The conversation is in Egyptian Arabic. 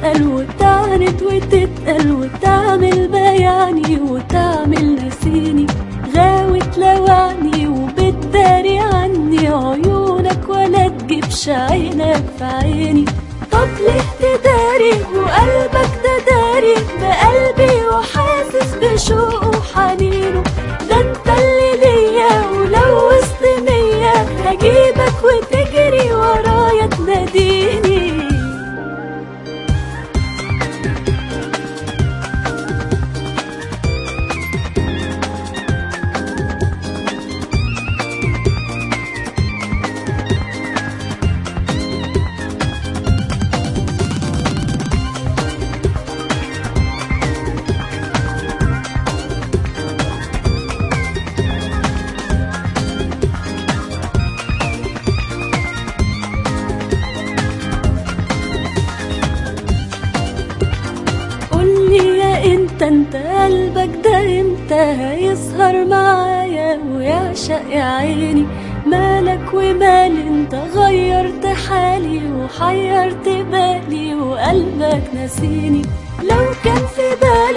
تسأل وتعند وتتقل وتعمل بياني وتعمل نسيني غاوي تلوعني وبتداري عني عيونك ولا تجيبش عينك في عيني طب ليه تداري وقلبك ده داري بقلبي وحاسس بشوقه وحنينه ده انت اللي ليا ولو وسط مية هجيبك وتجري ورايا تناديني قولي يا انت انت قلبك ده امتى هيسهر معايا ويعشق يا عيني مالك ومال انت غيرت حالي وحيرت بالي وقلبك نسيني لو كان في بالك